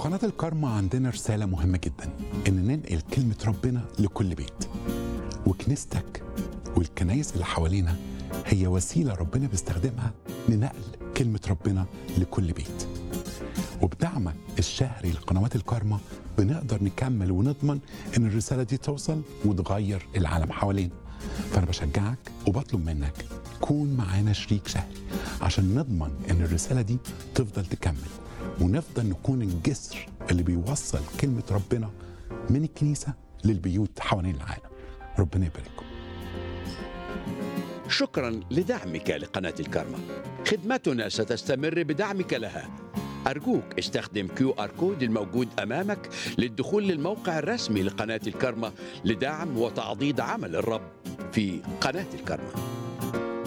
قناة الكارما عندنا رسالة مهمة جدا إن ننقل كلمة ربنا لكل بيت وكنيستك والكنايس اللي حوالينا هي وسيلة ربنا بيستخدمها لنقل كلمة ربنا لكل بيت وبدعمك الشهري لقنوات الكارما بنقدر نكمل ونضمن ان الرسالة دي توصل وتغير العالم حوالينا فأنا بشجعك وبطلب منك كون معانا شريك شهري عشان نضمن ان الرسالة دي تفضل تكمل ونفضل نكون الجسر اللي بيوصل كلمة ربنا من الكنيسة للبيوت حوالين العالم ربنا يبارككم شكرا لدعمك لقناة الكارما خدمتنا ستستمر بدعمك لها أرجوك استخدم كيو آر كود الموجود أمامك للدخول للموقع الرسمي لقناة الكارما لدعم وتعضيد عمل الرب في قناة الكارما